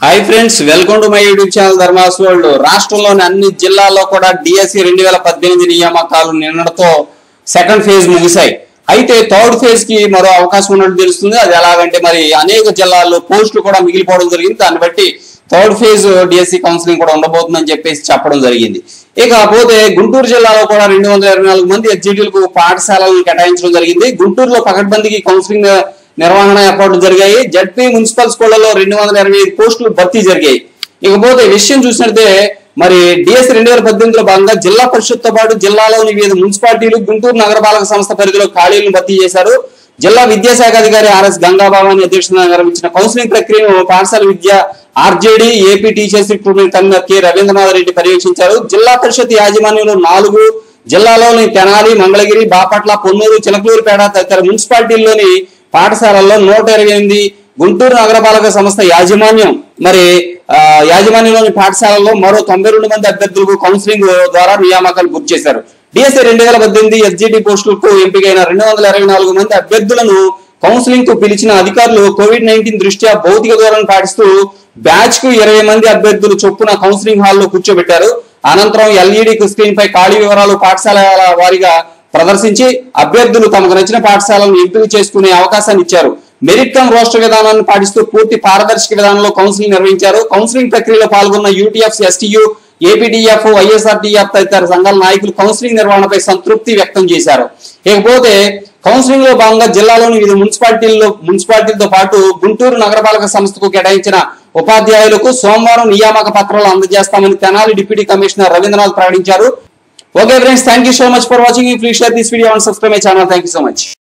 hi friends welcome to my YouTube channel Dharma's world రాష్ట్రంలోని అన్ని జిల్లాల్లో కూడా డిఎస్సి రెండు వేల పద్దెనిమిది నియామకాలు నిన్నటితో సెకండ్ ఫేజ్ ముగిశాయి అయితే థర్డ్ ఫేజ్ కి మరో అవకాశం ఉన్నట్టు తెలుస్తుంది అది ఎలాగంటే మరి అనేక జిల్లాల్లో పోస్టులు కూడా మిగిలిపోవడం జరిగింది దాన్ని బట్టి థర్డ్ ఫేజ్ డిఎస్సి కౌన్సిలింగ్ కూడా ఉండబోతుందని చెప్పేసి చెప్పడం జరిగింది ఇకపోతే గుంటూరు జిల్లాలో కూడా రెండు వందల ఇరవై నాలుగు మంది ఎగ్జిక్యూటివ్లకు పాఠశాలలను కేటాయించడం జరిగింది గుంటూరులో పకడ్బందీకి కౌన్సిలింగ్ నిర్వహణ ఏర్పాట్లు జరిగాయి జడ్పీ మున్సిపల్ స్కూళ్లలో రెండు వందల ఇరవై ఐదు పోస్టులు భర్తీ జరిగాయి ఇకపోతే విషయం చూసినట్టే మరి డిఎస్ రెండు వేల పద్దెనిమిదిలో భాగంగా జిల్లా పరిషత్తో పాటు జిల్లాలోని వివిధ మున్సిపాలిటీలు గుంటూరు నగరపాలక సంస్థ పరిధిలో ఖాళీలను భర్తీ చేశారు జిల్లా విద్యాశాఖ అధికారి ఆర్ఎస్ గంగాబాబాని అధ్యక్షతన నిర్వహించిన కౌన్సిలింగ్ ప్రక్రియను పాఠశాల విద్య RJD AP teachers recruitment convener K Ravindranath Reddy పర్యవేక్షించారు జిల్లా పరిషత్ యాజమాన్యంలో నాలుగు జిల్లాలోని తెనాలి మంగళగిరి బాపట్ల పొన్నూరు చిలకలూరుపేట తదితర మున్సిపాలిటీల్లోని పాఠశాలల్లో నూట ఇరవై ఎనిమిది గుంటూరు నగరపాలక సంస్థ యాజమాన్యం మరి ఆ, యాజమాన్యంలోని పాఠశాలల్లో మరో తొంభై రెండు మంది అభ్యర్థులకు కౌన్సిలింగ్ ద్వారా నియామకాలు పూర్తి చేశారు డిఎస్ఏ రెండు వేల పద్దెనిమిది ఎస్జిటి పోస్టులకు ఎంపికైన రెండు వందల ఇరవై నాలుగు మంది అభ్యర్థులను కౌన్సిలింగ్ కు పిలిచిన అధికారులు కోవిడ్ నైన్టీన్ దృష్ట్యా భౌతిక దూరం పాటిస్తూ బ్యాచ్ కు ఇరవై మంది అభ్యర్థులు చొప్పున కౌన్సిలింగ్ హాల్లో కూర్చోబెట్టారు అనంతరం ఎల్ఈడి స్క్రీన్ పై ఖాళీ వివరాలు పాఠశాల వారీగా ప్రదర్శించి అభ్యర్థులు తమకు నచ్చిన పాఠశాలను ఎంపిక చేసుకునే అవకాశాన్ని ఇచ్చారు మెరిట్ కమ్ రోస్టర్ విధానాన్ని పాటిస్తూ పూర్తి పారదర్శక విధానంలో కౌన్సిలింగ్ నిర్వహించారు కౌన్సిలింగ్ ప్రక్రియలో పాల్గొన్న యూటీఎఫ్ ఎస్టీయూ ఏపీడీఎఫ్ వైఎస్ఆర్టీఎఫ్ తదితర సంఘాల నాయకులు కౌన్సిలింగ్ నిర్వహణపై సంతృప్తి వ్యక్తం చేశారు ఇకపోతే కౌన్సిలింగ్ లో భాగంగా జిల్లాలోని వివిధ మున్సిపాలిటీల్లో మున్సిపాలిటీలతో పాటు గుంటూరు నగరపాలక సంస్థకు కేటాయించిన ఉపాధ్యాయులకు సోమవారం నియామక పత్రాలు అందజేస్తామని తెనాలి డిప్యూటీ కమిషనర్ రవీంద్రనాథ్ ప్రకటించారు okay friends thank you so much for watching please share this video and subscribe my channel thank you so much